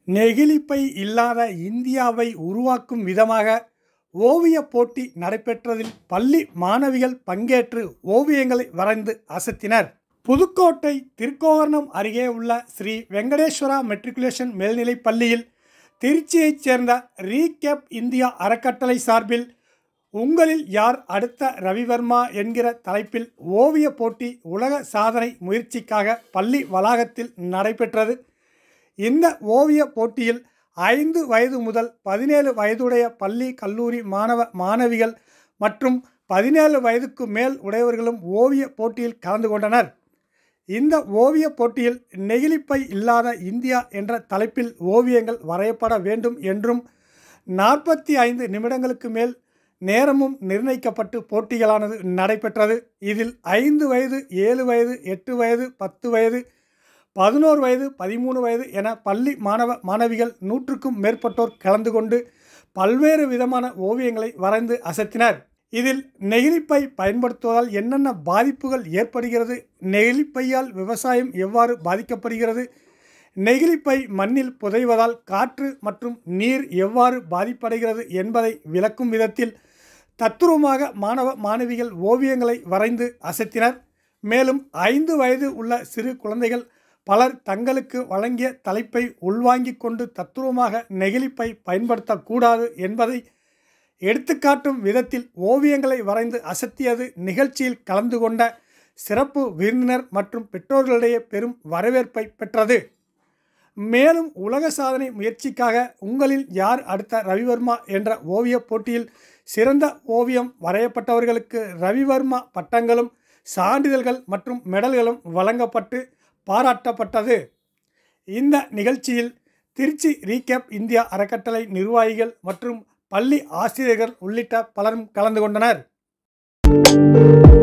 நெகிழிப்பை இல்லாத இந்தியாவை உருவாக்கும் விதமாக ஓவியப் போட்டி நடைபெற்றதில் பள்ளி மாணவிகள் பங்கேற்று ஓவியங்களை வரைந்து அசத்தினர் புதுக்கோட்டை திருக்கோவர்ணம் அருகே உள்ள ஸ்ரீ வெங்கடேஸ்வரா மெட்ரிகுலேஷன் மேல்நிலைப் பள்ளியில் திருச்சியைச் சேர்ந்த ரீகேப் இந்தியா அறக்கட்டளை சார்பில் உங்களில் யார் அடுத்த ரவிவர்மா என்கிற தலைப்பில் ஓவியப் போட்டி உலக சாதனை முயற்சிக்காக பள்ளி வளாகத்தில் நடைபெற்றது இந்த ஓவியப் போட்டியில் ஐந்து வயது முதல் பதினேழு வயதுடைய பள்ளி கல்லூரி மாணவ மாணவிகள் மற்றும் பதினேழு வயதுக்கு மேல் உடையவர்களும் ஓவியப் போட்டியில் கலந்து கொண்டனர் இந்த ஓவியப் போட்டியில் நெகிழிப்பை இல்லாத இந்தியா என்ற தலைப்பில் ஓவியங்கள் வரையப்பட வேண்டும் என்றும் நாற்பத்தி ஐந்து நிமிடங்களுக்கு மேல் நேரமும் நிர்ணயிக்கப்பட்டு போட்டிகளானது நடைபெற்றது இதில் ஐந்து வயது ஏழு வயது எட்டு வயது பத்து வயது பதினோரு வயது பதிமூணு வயது என பள்ளி மாணவ மாணவிகள் நூற்றுக்கும் மேற்பட்டோர் கலந்து கொண்டு பல்வேறு விதமான ஓவியங்களை வரைந்து அசத்தினர் இதில் நெகிழிப்பை பயன்படுத்துவதால் என்னென்ன பாதிப்புகள் ஏற்படுகிறது நெகிழிப்பையால் விவசாயம் எவ்வாறு பாதிக்கப்படுகிறது நெகிழிப்பை மண்ணில் புதைவதால் காற்று மற்றும் நீர் எவ்வாறு பாதிப்படைகிறது என்பதை விளக்கும் விதத்தில் தத்துரூபமாக மாணவ மாணவிகள் ஓவியங்களை வரைந்து அசத்தினர் மேலும் ஐந்து வயது உள்ள சிறு குழந்தைகள் பலர் தங்களுக்கு வழங்கிய தலைப்பை உள்வாங்கிக் கொண்டு தத்துவமாக நெகிழிப்பை பயன்படுத்தக்கூடாது என்பதை எடுத்துக்காட்டும் விதத்தில் ஓவியங்களை வரைந்து அசத்தியது நிகழ்ச்சியில் கலந்து கொண்ட சிறப்பு விருந்தினர் மற்றும் பெற்றோர்களிடையே பெரும் வரவேற்பை பெற்றது மேலும் உலக சாதனை முயற்சிக்காக உங்களில் யார் அடுத்த ரவிவர்மா என்ற ஓவியப் போட்டியில் சிறந்த ஓவியம் வரையப்பட்டவர்களுக்கு ரவிவர்மா பட்டங்களும் சான்றிதழ்கள் மற்றும் மெடல்களும் வழங்கப்பட்டு பாராட்டப்பட்டது இந்த நிகழ்ச்சியில் திருச்சி ரீகேப் இந்தியா அறக்கட்டளை நிர்வாகிகள் மற்றும் பள்ளி ஆசிரியர்கள் உள்ளிட்ட பலரும் கலந்து கொண்டனர்